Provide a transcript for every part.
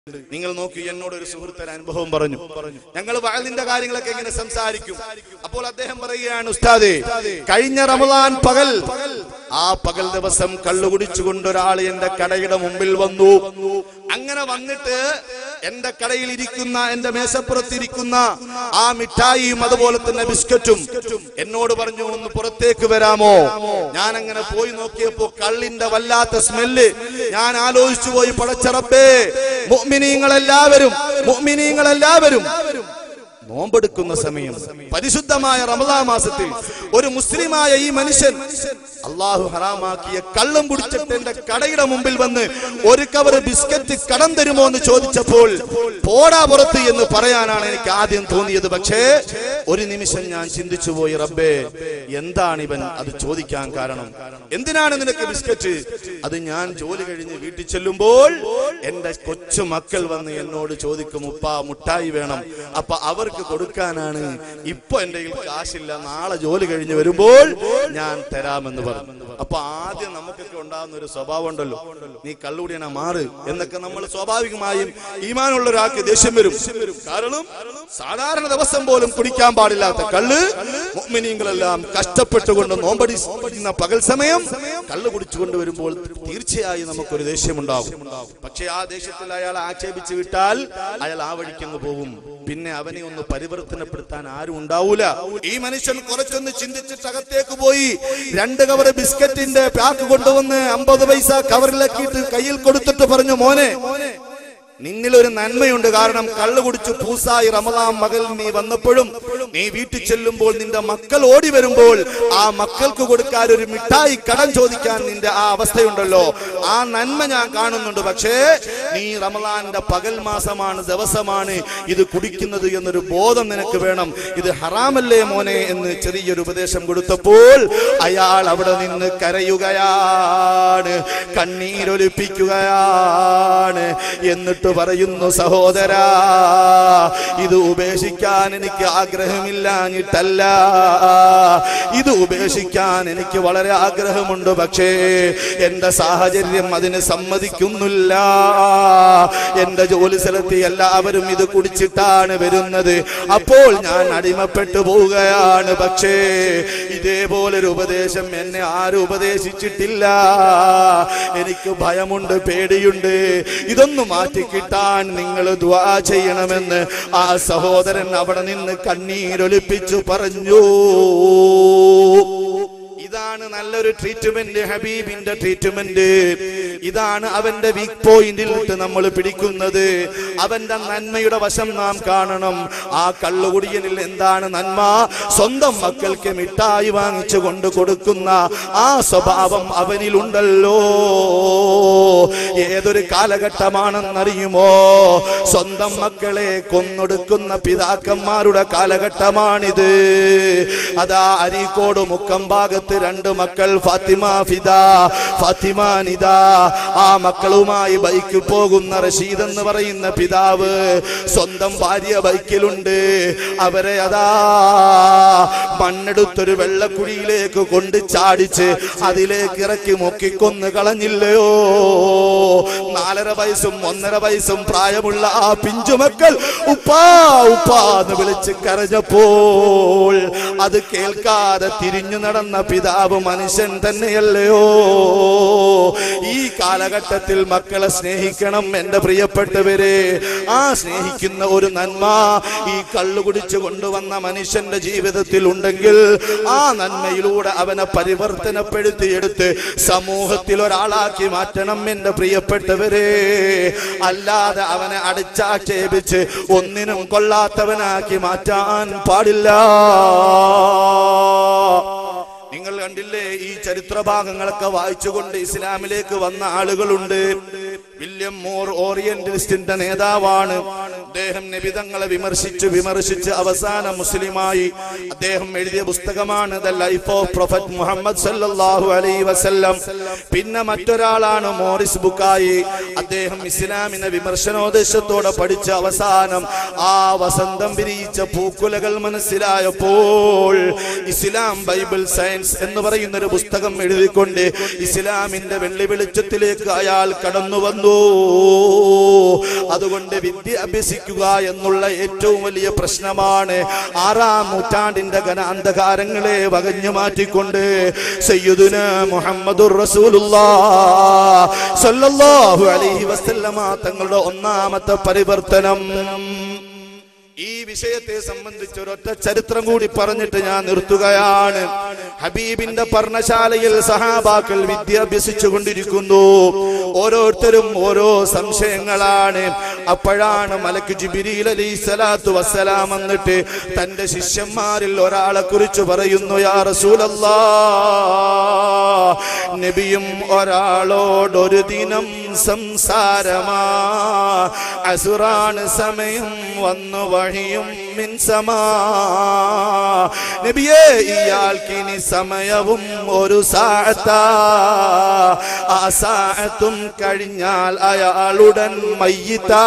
നിങ്ങൾ നോക്കി എന്നോട് ഒരു സുഹൃത്ത് ഒരു അനുഭവം പറഞ്ഞു ഞങ്ങൾ വയലിന്റെ കാര്യങ്ങളൊക്കെ എങ്ങനെ സംസാരിക്കും അപ്പോൾ അദ്ദേഹം പറയുകയാണ് ഉസ്താദേ കഴിഞ്ഞ റമദാൻ പകൽ ആ പകൽ ദിവസം കള്ളു കുടിച്ചുകൊണ്ട് ഒരാൾ എന്റെ കടയുടെ മുമ്പിൽ വന്നു അങ്ങനെ വന്നിട്ട് എന്റെ കടയിൽ ഇരിക്കുന്ന എന്റെ മേശപ്പുറത്തിരിക്കുന്ന ആ മിഠായിയും അതുപോലെ തന്നെ ബിസ്ക്കറ്റും എന്നോട് പറഞ്ഞു ഒന്ന് പുറത്തേക്ക് വരാമോ ഞാൻ അങ്ങനെ പോയി നോക്കിയപ്പോ കള്ളിന്റെ വല്ലാത്ത സ്മെല്ല് ഞാൻ ആലോചിച്ചു പോയി പടച്ചറപ്പേ മുഅ്മിനീങ്ങളെല്ലാവരും മുഅ്മിനീങ്ങളെല്ലാവരും നോമ്പെടുക്കുന്ന സമയം പരിശുദ്ധമായ റമദാ മാസത്തിൽ ഒരു മുസ്ലിമായ ഈ മനുഷ്യൻ അള്ളാഹു ഹറാമാക്കിയ കള്ളം കുടിച്ചിട്ട് എന്റെ കടയുടെ മുമ്പിൽ വന്ന് ഒരു കവർ ബിസ്ക്കറ്റ് കടം തരുമോ എന്ന് ചോദിച്ചപ്പോൾ പോടാ പുറത്ത് എന്ന് പറയാനാണ് എനിക്ക് ആദ്യം തോന്നിയത് പക്ഷേ ഒരു നിമിഷം ഞാൻ ചിന്തിച്ചു പോയി റബ്ബേ എന്താണ് ഇവൻ അത് ചോദിക്കാൻ കാരണം എന്തിനാണ് നിനക്ക് ബിസ്ക്കറ്റ് അത് ഞാൻ ജോലി കഴിഞ്ഞ് വീട്ടിൽ ചെല്ലുമ്പോൾ എന്റെ കൊച്ചു മക്കൾ വന്ന് എന്നോട് ചോദിക്കും ഉപ്പ മുട്ടായി വേണം അപ്പൊ അവർക്ക് കൊടുക്കാനാണ് ഇപ്പൊ എന്റെ കയ്യിൽ കാശില്ല നാളെ ജോലി കഴിഞ്ഞ് വരുമ്പോൾ ഞാൻ തരാമെന്ന് പറഞ്ഞു അപ്പൊ ആദ്യം നമുക്കൊക്കെ ഉണ്ടാകുന്ന ഒരു സ്വഭാവം ഉണ്ടല്ലോ നീ കള്ളുകൂടിയന മാറ് എന്നൊക്കെ നമ്മൾ സ്വാഭാവികമായും ഈമാനുള്ള ഒരാൾക്ക് ദേഷ്യം വരും കാരണം സാധാരണ ദിവസം പോലും കുടിക്കാൻ പാടില്ലാത്ത കള്ള് മുഅ്മിനീങ്ങളെല്ലാം കഷ്ടപ്പെട്ടുകൊണ്ട് നോമ്പടിക്കുന്ന പകൽ സമയം കള്ള് കുടിച്ചുകൊണ്ട് വരുമ്പോൾ തീർച്ചയായും നമുക്കൊരു ദേഷ്യമുണ്ടാകും പക്ഷെ ആ ദേഷ്യത്തിൽ അയാൾ ആക്ഷേപിച്ച് വിട്ടാൽ അയാൾ ആ വഴിക്കങ്ങ് പോകും പിന്നെ അവനെ ഒന്ന് പരിവർത്തനപ്പെടുത്താൻ ആരും ഉണ്ടാവൂല ഈ മനുഷ്യൻ കുറച്ചൊന്ന് ചിന്തിച്ചിട്ട് അകത്തേക്ക് പോയി രണ്ട് കവർ ബിസ്ക്കറ്റിന്റെ പാക്ക് കൊണ്ടുവന്ന് അമ്പത് പൈസ കവറിലാക്കിയിട്ട് കയ്യിൽ കൊടുത്തിട്ട് പറഞ്ഞു മോനെ നിന്നിൽ ഒരു നന്മയുണ്ട് കാരണം കള്ളു കുടിച്ച് പൂസായി റമദാൻ മകൾ നീ വന്നപ്പോഴും നീ വീട്ടിൽ ചെല്ലുമ്പോൾ നിന്റെ മക്കൾ ഓടി വരുമ്പോൾ ആ മക്കൾക്ക് കൊടുക്കാൻ ഒരു മിഠായി കടം ചോദിക്കാൻ നിന്റെ ആ അവസ്ഥയുണ്ടല്ലോ ആ നന്മ ഞാൻ കാണുന്നുണ്ട് പക്ഷേ നീ റമദാന്റെ പകൽ മാസമാണ് ദിവസമാണ് ഇത് കുടിക്കുന്നത് എന്നൊരു ബോധം നിനക്ക് വേണം ഇത് ഹറാമല്ലേ മോനെ എന്ന് ചെറിയൊരു ഉപദേശം കൊടുത്തപ്പോൾ അയാൾ അവിടെ നിന്ന് കരയുകയാണ് കണ്ണീരൊലിപ്പിക്കുകയാണ് എന്നിട്ട് പറയുന്നു സഹോദരാ ഇത് ഉപേക്ഷിക്കാൻ എനിക്ക് ആഗ്രഹമില്ലാഞ്ഞിട്ടല്ല ഇത് ഉപേക്ഷിക്കാൻ എനിക്ക് വളരെ ആഗ്രഹമുണ്ട് പക്ഷേ എന്റെ സാഹചര്യം അതിന് സമ്മതിക്കുന്നില്ല എന്റെ ജോലി സ്ഥലത്ത് എല്ലാവരും ഇത് കുടിച്ചിട്ടാണ് വരുന്നത് അപ്പോൾ ഞാൻ അടിമപ്പെട്ടു പോവുകയാണ് പക്ഷേ ഇതേപോലൊരു ഉപദേശം എന്നെ ആരും ഉപദേശിച്ചിട്ടില്ല എനിക്ക് ഭയമുണ്ട് പേടിയുണ്ട് ഇതൊന്ന് മാറ്റി കിട്ടാൻ നിങ്ങൾ ദ്വാ ചെയ്യണമെന്ന് ആ സഹോദരൻ അവിടെ നിന്ന് കണ്ണീരൊലിപ്പിച്ചു പറഞ്ഞു ഇതാണ് നല്ലൊരു ട്രീറ്റ്മെന്റ് ഹബീബിന്റെ ട്രീറ്റ്മെന്റ് ഇതാണ് അവന്റെ വീക്ക് പോയിന്റിൽ ഇട്ട് നമ്മൾ പിടിക്കുന്നത് അവന്റെ നന്മയുടെ വശം നാം കാണണം ആ കള്ളുകുടിയനിൽ എന്താണ് നന്മ സ്വന്തം മക്കൾക്ക് മിഠായി വാങ്ങിച്ചു കൊണ്ട് കൊടുക്കുന്ന ആ സ്വഭാവം അവനിലുണ്ടല്ലോ ഏതൊരു കാലഘട്ടമാണെന്നറിയുമോ സ്വന്തം മക്കളെ കൊന്നൊടുക്കുന്ന പിതാക്കന്മാരുടെ കാലഘട്ടമാണിത് അതാ അരീക്കോട് മുക്കം ഭാഗത്ത് രണ്ട് മക്കൾ ഫാത്തിമ ഫിദ ഫാത്തിമ നിദ ആ മക്കളുമായി ബൈക്കിൽ പോകുന്ന റഷീദ് എന്ന് പറയുന്ന പിതാവ് സ്വന്തം ഭാര്യ ബൈക്കിലുണ്ട് അവരെ അതാ മണ്ണെടുത്തൊരു വെള്ളക്കുഴിയിലേക്ക് കൊണ്ട് ചാടിച്ച് അതിലേക്ക് ഇറക്കി മുക്കിക്കൊന്ന് കളഞ്ഞില്ലയോ നാലര വയസ്സും ഒന്നര വയസ്സും പ്രായമുള്ള ആ പിഞ്ചുമക്കൾ ഉപ്പാ ഉപ്പാ എന്ന് വിളിച്ച് കരഞ്ഞപ്പോൾ അത് കേൾക്കാതെ തിരിഞ്ഞു നടന്ന പിതാവ് മനുഷ്യൻ തന്നെയല്ലയോ ഈ കാലഘട്ടത്തിൽ മക്കളെ സ്നേഹിക്കണം എന്റെ പ്രിയപ്പെട്ടവരെ ആ സ്നേഹിക്കുന്ന ഒരു നന്മ ഈ കള്ളു കുടിച്ചു കൊണ്ടുവന്ന മനുഷ്യന്റെ ജീവിതത്തിൽ ഉണ്ടെങ്കിൽ ആ നന്മയിലൂടെ അവനെ പരിവർത്തനപ്പെടുത്തിയെടുത്ത് സമൂഹത്തിൽ ഒരാളാക്കി മാറ്റണം എന്റെ പ്രിയപ്പെട്ടവരെ അല്ലാതെ അവനെ അടിച്ചാക്ഷേപിച്ച് ഒന്നിനും കൊള്ളാത്തവനാക്കി മാറ്റാൻ പാടില്ല നിങ്ങൾ കണ്ടില്ലേ ഈ ചരിത്ര ഭാഗങ്ങളൊക്കെ വായിച്ചുകൊണ്ട് ഇസ്ലാമിലേക്ക് വന്ന ആളുകളുണ്ട് വില്യം മോർ ഓറിയന്റലിസ്റ്റിന്റെ നേതാവാണ് അദ്ദേഹം നബിതങ്ങളെ വിമർശിച്ചു വിമർശിച്ച് അവസാന മുസ്ലിമായി അദ്ദേഹം എഴുതിയ പുസ്തകമാണ് the life of prophet Muhammad സല്ലല്ലാഹു അലൈഹി വസല്ലം പിന്നെ മറ്റൊരാളാണ് മോറിസ് ബുക്കായി അദ്ദേഹം ഇസ്ലാമിനെ വിമർശനോദ്ദേശത്തോടെ പഠിച്ച അവസാനം ആ വസന്തം വിരിയിച്ച പൂക്കുലകൾ മനസ്സിലായപ്പോൾ ഇസ്ലാം ബൈബിൾ സയൻസ് എന്ന് പറയുന്ന ഒരു പുസ്തകം എഴുതിക്കൊണ്ട് ഇസ്ലാമിന്റെ വെള്ളി വെളിച്ചത്തിലേക്ക് അയാൾ കടന്നു വന്നു അതുകൊണ്ട് വിദ്യ അഭ്യസിക്കുക എന്നുള്ള ഏറ്റവും വലിയ പ്രശ്നമാണ് ആറാം നൂറ്റാണ്ടിന്റെ ഘനാന്ധകാരങ്ങളെ വകഞ്ഞു മാറ്റിക്കൊണ്ട് സയ്യിദുന മുഹമ്മദുർ റസൂലുള്ളാഹ് സല്ലല്ലാഹു അലൈഹി വസല്ലമ തങ്ങളുടെ ഒന്നാമത്തെ പരിവർത്തനം ഈ വിഷയത്തെ സംബന്ധിച്ച് ഒരൊറ്റ ചരിത്രം കൂടി പറഞ്ഞിട്ട് ഞാൻ നിർത്തുകയാണ് ഹബീബിന്റെ പർണശാലയിൽ സഹാബാക്കൾ വിദ്യ അഭ്യസിച്ചു കൊണ്ടിരിക്കുന്നു ഓരോരുത്തരും ഓരോ സംശയങ്ങളാണ് അപ്പോഴാണ് മലക്ക് ജിബിരിൽ അലി സ്വലാത്തു വസ്സലാം വന്നിട്ട് തന്റെ ശിഷ്യന്മാരിൽ ഒരാളെ കുറിച്ച് പറയുന്നു യാ റസൂലല്ലാ നബിയും ഒരാളോടൊരു ദിനം സംസാരമാ അസുറാണ് സമയം വന്നു വഴിയും മിൻസമാ നബിയേ ഇയാൾക്കിനി സമയവും ഒരു സാഴത്താ ആ സാഴത്തും കഴിഞ്ഞാൽ അയാളുടൻ മയ്യിത്താ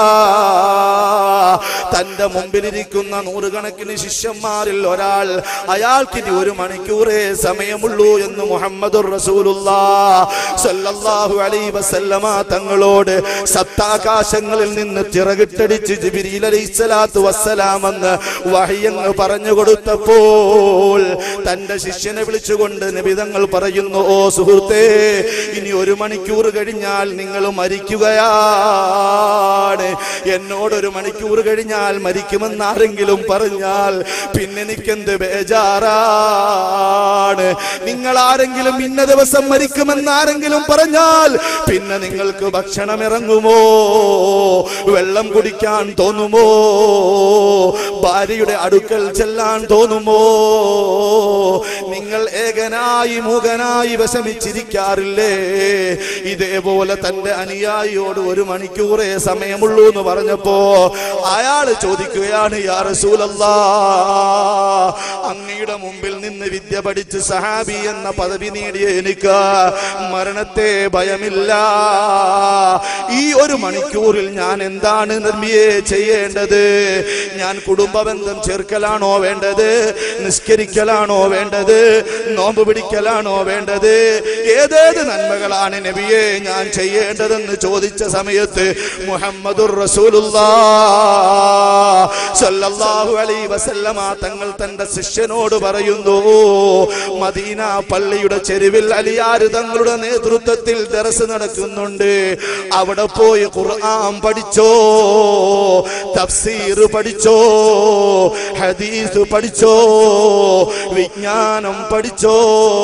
തന്റെ മുമ്പിലിരിക്കുന്ന നൂറുകണക്കിന് ശിഷ്യന്മാരിൽ ഒരാൾ അയാൾക്കിനി ഒരു മണിക്കൂറേ സമയമുള്ളൂ എന്ന് മുഹമ്മദുർ റസൂലുള്ളാ സല്ലല്ലാഹു അലൈഹി വസല്ലമ തങ്ങളോട് സപ്താകാശങ്ങളിൽ നിന്ന് ചിറകിട്ടടിച്ച് ജിബിരിൽ അലൈഹിസ്സലാത്തു വസ്സലാം എന്ന് വഹിയങ്ങ് പറഞ്ഞു കൊടുത്തപ്പോൾ തന്റെ ശിഷ്യനെ വിളിച്ചുകൊണ്ട് നിബിതങ്ങൾ പറയുന്നു ഓ സുഹൃത്തേ ഇനി ഒരു മണിക്കൂർ കഴിഞ്ഞാൽ നിങ്ങൾ മരിക്കുകയാണ് എന്നോടൊരു മണിക്കൂർ കഴിഞ്ഞാൽ മരിക്കുമെന്ന് ആരെങ്കിലും പറഞ്ഞാൽ പിന്നെ എനിക്കെന്ത് ബേജാറാണ് നിങ്ങൾ ആരെങ്കിലും ഇന്ന ദിവസം മരിക്കുമെന്ന് ആരെങ്കിലും പറഞ്ഞാൽ പിന്നെ നിങ്ങൾക്ക് ഭക്ഷണം ഇറങ്ങുമോ വെള്ളം കുടിക്കാൻ തോന്നുമോ ഭാര്യയുടെ അടുക്കൽ ചെല്ലാൻ തോന്നുമോ നിങ്ങൾ ഏകനായി മൂകനായി വിഷമിച്ചിരിക്കാറില്ലേ ഇതേപോലെ തന്റെ അനുയായിയോട് ഒരു മണിക്കൂറേ സമയമുള്ളൂ എന്ന് പറഞ്ഞപ്പോ അയാൾ ചോദിക്കുകയാണ് യാ റസൂലല്ലാ അങ്ങയുടെ മുമ്പിൽ നിന്ന് വിദ്യ പഠിച്ച് സഹാബി എന്ന പദവി നേടിയ എനിക്ക് മരണത്തെ ഭയമില്ല ഈ ഒരു മണിക്കൂറിൽ ഞാൻ എന്താണ് നബിയെ ചെയ്യേണ്ടത് ഞാൻ കുടുംബബന്ധം ചേർക്കലാണോ വേണ്ടത് നിസ്കരിക്കലാണോ വേണ്ടത് നോമ്പ് പിടിക്കലാണോ വേണ്ടത് ഏതേത് നന്മകളാണ് നബിയെ ഞാൻ ചെയ്യേണ്ടതെന്ന് ചോദിച്ച സമയത്ത് മുഹമ്മദുർ റസൂലുള്ളാഹു അലൈഹി വസല്ലമ തങ്ങൾ തന്റെ ശിഷ്യനോട് പറയുന്നു മദീന പള്ളിയുടെ ചെരുവിൽ അലിയാര് തങ്ങളുടെ നേതൃത്വത്തിൽ ദർസ് നടക്കുന്നുണ്ട് അവിടെ പോയി ഖുർആൻ പഠിച്ചോ തഫ്സീർ പഠിച്ചോ ഹദീസ് പഠിച്ചോ വിജ്ഞാനം പഠിച്ചോ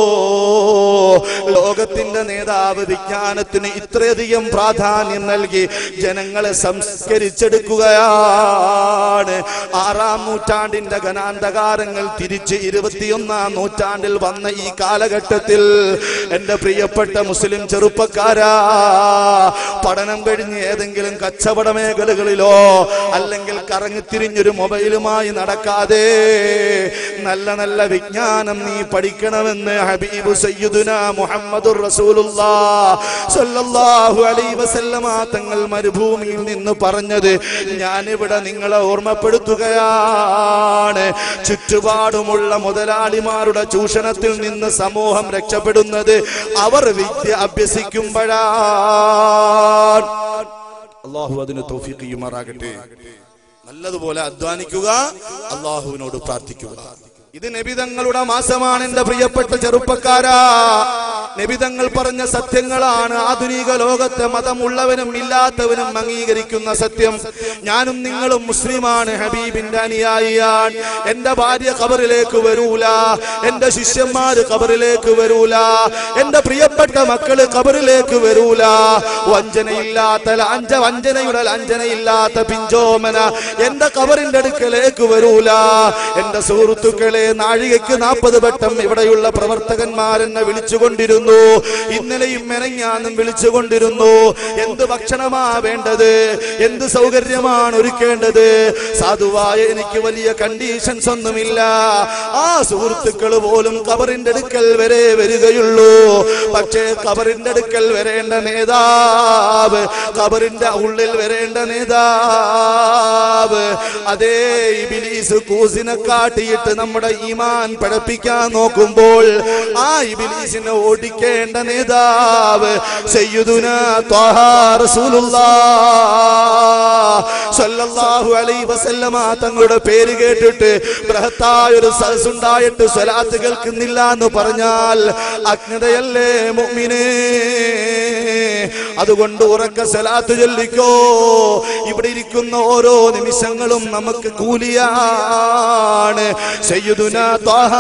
ലോകത്തിന്റെ നേതാവ് വിജ്ഞാനത്തിന് ഇത്രയധികം പ്രാധാന്യം നൽകി ജനങ്ങളെ സംസ്കരിച്ചെടുക്കുകയാണ് ആറാം നൂറ്റാണ്ടിന്റെ ഘനാന്തകാരങ്ങൾ തിരിച്ച് ഇരുപത്തിയൊന്നാം നൂറ്റാണ്ടിൽ വന്ന ഈ കാലഘട്ടത്തിൽ എന്റെ പ്രിയപ്പെട്ട മുസ്ലിം ചെറുപ്പക്കാരാ പഠനം കഴിഞ്ഞ് ഏതെങ്കിലും കച്ചവട മേഖലകളിലോ അല്ലെങ്കിൽ കറങ്ങിത്തിരിഞ്ഞൊരു മൊബൈലുമായി നടക്കാതെ നല്ല നല്ല വിജ്ഞാനം നീ പഠിക്കണമെന്ന് ഹബീബു സയ്യിദുന മുഹമ്മദുർ റസൂലുള്ളാ സല്ലല്ലാഹു അലൈഹി വസല്ലമ തങ്ങൾ മരുഭൂമിയിൽ നിന്ന് പറഞ്ഞത് ഞാനിവിടെ നിങ്ങളെ ഓർമ്മപ്പെടുത്തുകയാണ് ചുറ്റുപാടുമുള്ള മുതലാളിമാരുടെ ചൂഷണത്തിൽ നിന്ന് സമൂഹം രക്ഷപ്പെടുന്നത് അവർ വിദ്യ അഭ്യസിക്കുമ്പോഴാണ് അള്ളാഹു അതിന് തൗഫീഖ് ചെയ്യുമാറാകട്ടെ നല്ലതുപോലെ അധ്വാനിക്കുക അള്ളാഹുവിനോട് പ്രാർത്ഥിക്കുക ഇത് നബിതങ്ങളുടെ മാസമാണ് എന്റെ പ്രിയപ്പെട്ട ചെറുപ്പക്കാരാ നബിതങ്ങൾ പറഞ്ഞ സത്യങ്ങളാണ് ആധുനിക ലോകത്തെ മതമുള്ളവനും ഇല്ലാത്തവനും അംഗീകരിക്കുന്ന സത്യം ഞാനും നിങ്ങളും മുസ്ലിമാണ് ഹബീബിന്റെ അനുയായിയാണ് എന്റെ ഭാര്യ കബറിലേക്ക് വരൂല എന്റെ ശിഷ്യന്മാര് കബറിലേക്ക് വരൂല എന്റെ പ്രിയപ്പെട്ട മക്കള് കബറിലേക്ക് വരൂല വഞ്ചനയില്ലാത്ത ലാഞ്ച വഞ്ചനയുടെ ലാഞ്ചനയില്ലാത്ത പിഞ്ചോമന എന്റെ കബറിന്റെ അടുക്കലേക്ക് വരൂല എന്റെ സുഹൃത്തുക്കളെ നാഴികയ്ക്ക് നാൽപ്പത് വട്ടം ഇവിടെയുള്ള പ്രവർത്തകന്മാരെന്നെ വിളിച്ചുകൊണ്ടിരുന്നു വിളിച്ചുകൊണ്ടിരുന്നു ഇന്നലെയും മെനഞ്ഞാന്നും വിളിച്ചുകൊണ്ടിരുന്നു എന്ത് ഭക്ഷണമാ വേണ്ടത് എന്ത് സൗകര്യമാണ് ഒരുക്കേണ്ടത് സാധുവായ എനിക്ക് വലിയ കണ്ടീഷൻസ് ഒന്നുമില്ല ആ സുഹൃത്തുക്കൾ പോലും കബറിന്റെ അടുക്കൽ വരെ വരികയുള്ളൂ പക്ഷേ കബറിന്റെ അടുക്കൽ വരേണ്ട നേതാവ് കബറിന്റെ ഉള്ളിൽ വരേണ്ട നേതാവ് അതേ ഇബിലീസ് കൂസിനെ കാട്ടിയിട്ട് നമ്മുടെ ഈമാൻ പഠിപ്പിക്കാൻ നോക്കുമ്പോൾ ആ ഇബിലീസിനെ ഓടിക്കേണ്ട നേതാവ് സയ്യിദുന ത്വാഹ റസൂലുള്ളാഹ് സ്വല്ലല്ലാഹു അലൈഹി വസല്ലമ തങ്ങളുടെ പേര് കേട്ടിട്ട് ബൃഹത്തായ ഒരു സദസ്സുണ്ടായിട്ട് സ്വലാത്ത് കേൾക്കുന്നില്ല എന്ന് പറഞ്ഞാൽ അജ്ഞതയല്ലേ മുഅ്മിനേ അതുകൊണ്ട് ഉറക്ക സലാത്ത് ചൊല്ലിക്കോ ഇവിടെ ഇരിക്കുന്ന ഓരോ നിമിഷങ്ങളും നമുക്ക് കൂലിയാണ് സയ്യിദുന ത്വാഹ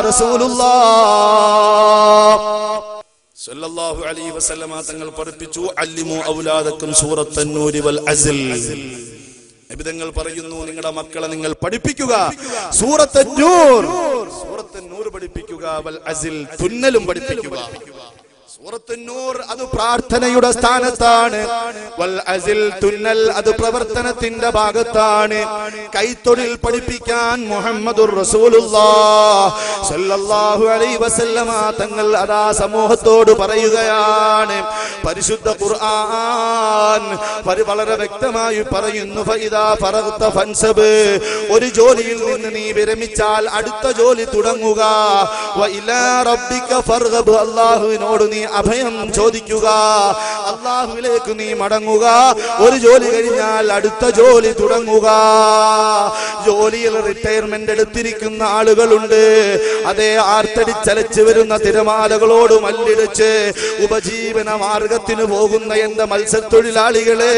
റസൂലുള്ളാഹ് സല്ലല്ലാഹു അലൈഹി വസല്ലമ തങ്ങൾ പഠിപ്പിച്ചു അല്ലിമു ഔലാദക്കും സൂറത്തൻ നൂരി വൽ അസ്ൽ നബിതങ്ങൾ പറയുന്നു നിങ്ങളുടെ മക്കളെ നിങ്ങൾ പഠിപ്പിക്കുക സൂറത്തൻ നൂർ സൂറത്തൻ നൂർ പഠിപ്പിക്കുക വൽ അസ്ൽ തുന്നലും പഠിപ്പിക്കുക സൂറത്തുൻ നൂർ അത് പ്രാർത്ഥനയുടെ സ്ഥാനത്താണ് വൽ അസിൽ തുന്നൽ അത് പ്രവർത്തനത്തിന്റെ ഭാഗത്താണ് കൈത്തൊഴിൽ പഠിപ്പിക്കാൻ മുഹമ്മദുർ റസൂലുള്ളാഹ് സല്ലല്ലാഹു അലൈഹി വസല്ലമ തങ്ങൾ അതാ സമൂഹത്തോട് പറയുകയാണ് പരിശുദ്ധ ഖുർആൻ പരി- വളരെ വ്യക്തമായി പറയുന്നു ഫഇദാ ഫറഗ്ത ഫൻസബ് ഒരു ജോലിയിൽ നിന്ന് നീ വിരമിച്ചാൽ അടുത്ത ജോലി തുടങ്ങുക വ ഇലാ റബ്ബിക ഫർഗബ് അല്ലാഹുവിനോട് നീ അഭയം ചോദിക്കുക അള്ളാഹുവിലേക്ക് നീ മടങ്ങുക ഒരു ജോലി കഴിഞ്ഞാൽ അടുത്ത ജോലി തുടങ്ങുക ജോലിയിൽ റിട്ടയർമെന്റ് എടുത്തിരിക്കുന്ന ആളുകളുണ്ട് അതേ ആർത്തടിച്ചലച്ച് വരുന്ന തിരമാലകളോട് മല്ലിടിച്ച് ഉപജീവന മാർഗത്തിന് പോകുന്ന എന്റെ മത്സ്യത്തൊഴിലാളികളെ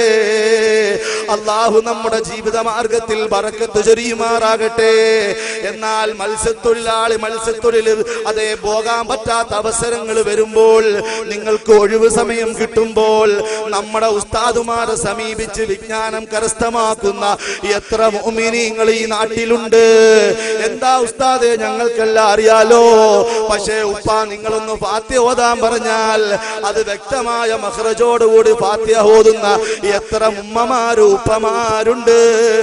അള്ളാഹു നമ്മുടെ ജീവിത മാർഗത്തിൽ ബറക്കത്ത് ചൊരിയുമാറാകട്ടെ എന്നാൽ മത്സ്യത്തൊഴിലാളി മത്സ്യത്തൊഴിൽ അതേ പോകാൻ പറ്റാത്ത അവസരങ്ങൾ വരുമ്പോൾ നിങ്ങൾക്ക് ഒഴിവ് സമയം കിട്ടുമ്പോൾ നമ്മുടെ ഉസ്താദുമാരെ സമീപിച്ച് വിജ്ഞാനം കരസ്ഥമാക്കുന്ന എത്ര മോമിനിങ്ങൾ ഈ നാട്ടിലുണ്ട് എന്താ ഉസ്താദെ ഞങ്ങൾക്കെല്ലാം അറിയാലോ പക്ഷേ ഉപ്പ നിങ്ങളൊന്ന് ഫാത്യ ഓതാൻ പറഞ്ഞാൽ അത് വ്യക്തമായ മഹ്റജോടുകൂടി ഫാത്യ ഓതുന്ന എത്ര ഉമ്മമാരും ഉപ്പമാരുണ്ട്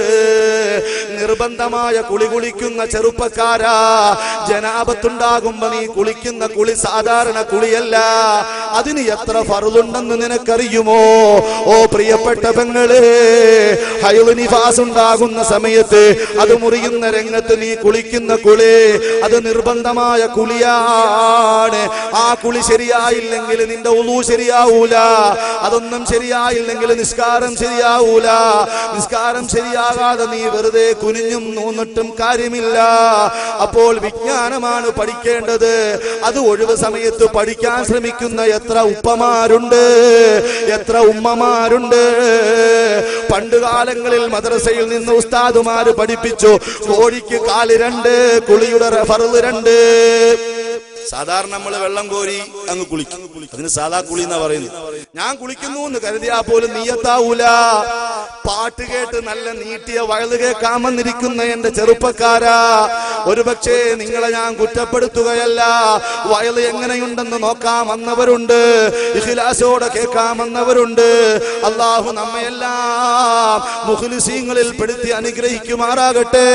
നിർബന്ധമായ കുളി കുളിക്കുന്ന ചെറുപ്പക്കാരാ ജനാപത്തുണ്ടാകുമ്പോ നീ കുളിക്കുന്ന കുളി സാധാരണ കുളിയല്ല അതിന് എത്ര ഫറുതുണ്ടെന്ന് നിനക്കറിയുമോ ഓ പ്രിയപ്പെട്ട പെങ്ങള് ഹൈവ് നിഫാസ് ഉണ്ടാകുന്ന സമയത്ത് അത് മുറിയുന്ന രംഗത്ത് നീ കുളിക്കുന്ന കുളി അത് നിർബന്ധമായ കുളിയാണ് ആ കുളി ശരിയായില്ലെങ്കിൽ നിന്റെ ഉളു ശരിയാവൂല അതൊന്നും ശരിയായില്ലെങ്കിൽ നിസ്കാരം ശരിയാവൂല നിസ്കാരം ശരിയാകാതെ നീ വെറുതെ കുനിഞ്ഞും നൂന്നിട്ടും കാര്യമില്ല അപ്പോൾ വിജ്ഞാനമാണ് പഠിക്കേണ്ടത് അത് ഒഴിവ് സമയത്ത് പഠിക്കാൻ ശ്രമിക്കുന്ന എത്ര ഉപ്പമാരുണ്ട് എത്ര ഉമ്മമാരുണ്ട് പണ്ട് കാലങ്ങളിൽ മദ്രസയിൽ നിന്ന് ഉസ്താദുമാര് പഠിപ്പിച്ചു കോഴിക്ക് കാല് രണ്ട് കുളിയുടെ ഫറുത് രണ്ട് സാധാരണ നമ്മൾ വെള്ളം കോരി അങ്ങ് കുളിക്കും അതിന് സാധാ കുളി എന്നാ പറയുന്നത് ഞാൻ കുളിക്കുന്നു എന്ന് കരുതിയാ പോലും നീയത്താവൂല പാട്ട് കേട്ട് നല്ല നീട്ടിയ വയല് കേൾക്കാമെന്നിരിക്കുന്ന എന്റെ ചെറുപ്പക്കാരാ ഒരുപക്ഷേ നിങ്ങളെ ഞാൻ കുറ്റപ്പെടുത്തുകയല്ല വയല് എങ്ങനെയുണ്ടെന്ന് നോക്കാൻ വന്നവരുണ്ട് ഇഖിലാസോടെ കേൾക്കാൻ വന്നവരുണ്ട് അള്ളാഹു നമ്മയെല്ലാം മുഖ്ലിസീങ്ങളിൽ പെടുത്തി അനുഗ്രഹിക്കുമാറാകട്ടെ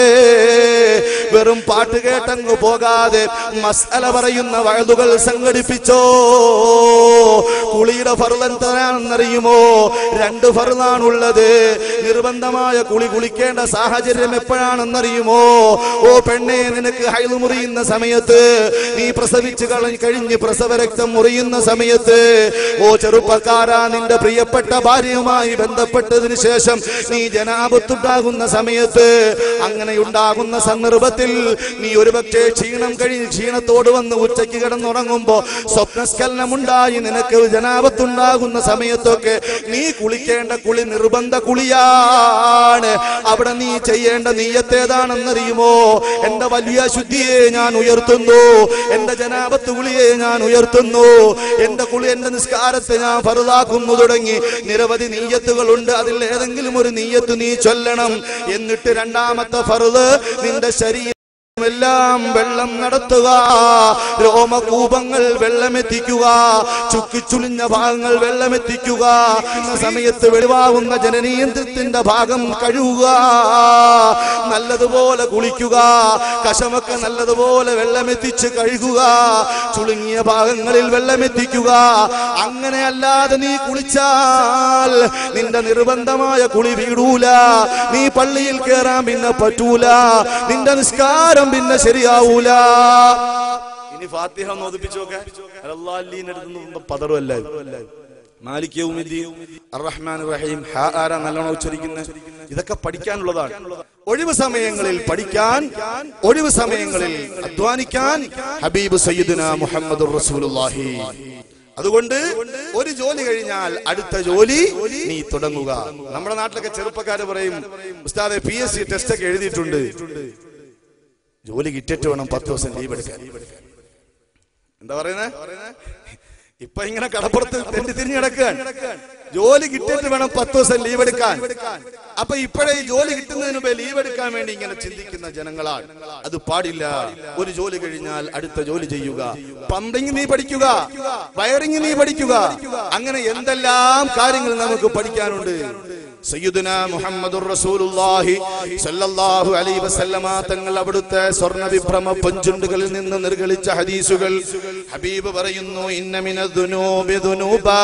വെറും പാട്ട് കേട്ടങ്ങ് പോകാതെ മസ്അല പറയുന്ന വയലുകൾ സംഘടിപ്പിച്ചോ കുളിയുടെ ഫറുതെന്താണെന്നറിയുമോ രണ്ട് ഫറുതാണുള്ളത് നിർബന്ധമായ കുളി കുളിക്കേണ്ട സാഹചര്യം എപ്പോഴാണെന്നറിയുമോ ഓ പെണ്ണെ നിനക്ക് ഹൈല് മുറിയുന്ന സമയത്ത് നീ പ്രസവിച്ച് കളഞ്ഞ് കഴിഞ്ഞ് പ്രസവരക്തം മുറിയുന്ന സമയത്ത് ഓ ചെറുപ്പക്കാരാ നിന്റെ പ്രിയപ്പെട്ട ഭാര്യയുമായി ബന്ധപ്പെട്ടതിന് ശേഷം നീ ജനാപത്തുണ്ടാകുന്ന സമയത്ത് അങ്ങനെ ഉണ്ടാകുന്ന സന്ദർഭത്തിൽ നീ ഒരുപക്ഷെ ക്ഷീണം കഴിഞ്ഞ് ക്ഷീണത്തോട് വന്ന് ഉച്ചയ്ക്ക് കിടന്നുറങ്ങുമ്പോ സ്വപ്നസ്ഖലനമുണ്ടായി നിനക്ക് ജനാപത്തുണ്ടാകുന്ന സമയത്തൊക്കെ നീ കുളിക്കേണ്ട കുളി നിർബന്ധ കുളിയാണ് അവിടെ നീ ചെയ്യേണ്ട നീയത്തേതാണെന്നറിയുമോ എന്റെ വലിയ ശുദ്ധിയെ ഞാൻ ഉയർത്തുന്നു എന്റെ ജനാപത്ത് കുളിയെ ഞാൻ ഉയർത്തുന്നു എന്റെ കുളി എന്റെ നിസ്കാരത്തെ ഞാൻ ഫറുതാക്കുന്നു തുടങ്ങി നിരവധി നീയത്തുകളുണ്ട് അതിൽ ഏതെങ്കിലും ഒരു നീയത്ത് നീ ചൊല്ലണം എന്നിട്ട് രണ്ടാമത്തെ ഫറുത് നിന്റെ ശരീരം എല്ലാം വെള്ളം നടത്തുക രോമകൂപങ്ങൾ വെള്ളമെത്തിക്കുക ചുക്കിച്ചുളിഞ്ഞ ഭാഗങ്ങൾ വെള്ളമെത്തിക്കുക എന്ന സമയത്ത് വെളിവാകുന്ന ജനനീയന്ത്രത്തിന്റെ ഭാഗം കഴുകുക നല്ലതുപോലെ കുളിക്കുക കശമൊക്കെ നല്ലതുപോലെ വെള്ളമെത്തിച്ച് കഴുകുക ചുളുങ്ങിയ ഭാഗങ്ങളിൽ വെള്ളമെത്തിക്കുക അങ്ങനെ അല്ലാതെ നീ കുളിച്ചാൽ നിന്റെ നിർബന്ധമായ കുളി വീടൂല നീ പള്ളിയിൽ കയറാൻ പിന്നെ പറ്റൂല നിന്റെ നിസ്കാരം പിന്നെ ശരിയാവൂല ഇനി ഫാത്തിഹ ഒന്ന് ഒതുപ്പിച്ചോക്കെ അല്ലാഹീനടുത്ത് പതറുമല്ല മാലിക് യൗമിദ്ദീൻ അർറഹ്മാൻ റഹീം ഹാ ആരാ നല്ലോണം ഉച്ചരിക്കുന്നത് ഇതൊക്കെ പഠിക്കാനുള്ളതാണ് ഒഴിവ് സമയങ്ങളിൽ പഠിക്കാൻ ഒഴിവ് സമയങ്ങളിൽ അധ്വാനിക്കാൻ ഹബീബ് സയ്യിദുന മുഹമ്മദ് റസൂലുള്ളാഹി അതുകൊണ്ട് ഒരു ജോലി കഴിഞ്ഞാൽ അടുത്ത ജോലി നീ തുടങ്ങുക നമ്മുടെ നാട്ടിലൊക്കെ ചെറുപ്പക്കാര് പറയും ഉസ്താദെ പി എസ് സി ടെസ്റ്റ് ഒക്കെ എഴുതിയിട്ടുണ്ട് ജോലി കിട്ടിയിട്ട് വേണം പത്ത് ദിവസം ലീവ് എടുക്കാൻ എന്താ പറയുന്നത് ഇപ്പൊ ഇങ്ങനെ കടപ്പുറത്ത് തെറ്റി തിരിഞ്ഞു കിടക്കാൻ ജോലി കിട്ടിയിട്ട് വേണം പത്ത് ദിവസം ലീവ് എടുക്കാൻ അപ്പൊ ഇപ്പോഴേ ഈ ജോലി കിട്ടുന്നതിന് മുമ്പേ ലീവ് എടുക്കാൻ വേണ്ടി ഇങ്ങനെ ചിന്തിക്കുന്ന ജനങ്ങളാണ് അത് പാടില്ല ഒരു ജോലി കഴിഞ്ഞാൽ അടുത്ത ജോലി ചെയ്യുക പമ്പിങ് നീ പഠിക്കുക വയറിങ് നീ പഠിക്കുക അങ്ങനെ എന്തെല്ലാം കാര്യങ്ങൾ നമുക്ക് പഠിക്കാനുണ്ട് സയ്യിദുന മുഹമ്മദുർ റസൂലുള്ളാഹി സല്ലല്ലാഹു അലൈഹി വസല്ലമ തങ്ങൾ അവിടുത്തെ സ്വർണ്ണ വിഭ്രമ പൊഞ്ചുണ്ടുകളിൽ നിന്ന് നിർഗളിച്ച ഹദീസുകൾ ഹബീബ് പറയുന്നു ഇന്ന മിന ദുനൂബി ദുനൂബാ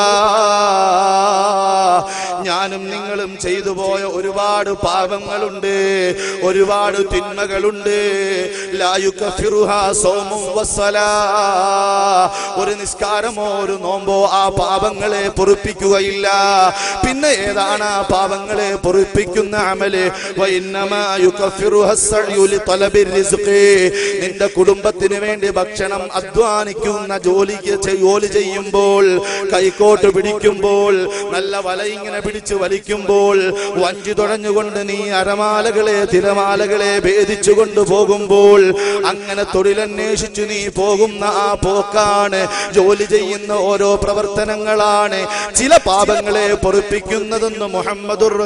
ഞാനും നിങ്ങളും ചെയ്തു പോയ ഒരുപാട് പാപങ്ങളുണ്ട് ഒരുപാട് തിന്മകളുണ്ട് ലാ യുകഫിറുഹാ സൗമും വസ്സലാ ഒരു നിസ്കാരമോ ഒരു നോമ്പോ ആ പാപങ്ങളെ പൊറുപ്പിക്കുകയില്ല പിന്നെ ഏതാണ് ആ പാപങ്ങളെ പൊറുപ്പിക്കുന്ന അമല് വഇന്നമാ യുകഫിറുഹ അസ്സഅയു ലിതലബിർ റിസ്ഖി നിന്റെ കുടുംബത്തിന് വേണ്ടി ഭക്ഷണം അധ്വാനിക്കുന്ന ജോലിക്ക് ചെ- ജോലി ചെയ്യുമ്പോൾ കൈക്കോട്ട് പിടിക്കുമ്പോൾ നല്ല വല ഇങ്ങനെ പിടിച്ച് വലിക്കുമ്പോൾ വഞ്ചി തുഴഞ്ഞുകൊണ്ട് നീ അരമാലകളെ തിരമാലകളെ ഭേദിച്ചു കൊണ്ടുപോകുമ്പോൾ അങ്ങനെ തൊഴിലന്വേഷിച്ചു നീ പോകുന്ന ആ പോക്കാണ് ജോലി ചെയ്യുന്ന ഓരോ പ്രവർത്തനങ്ങളാണ് ചില പാപങ്ങളെ പൊറുപ്പിക്കുന്നതെന്ന് മുഹമ്മദുർ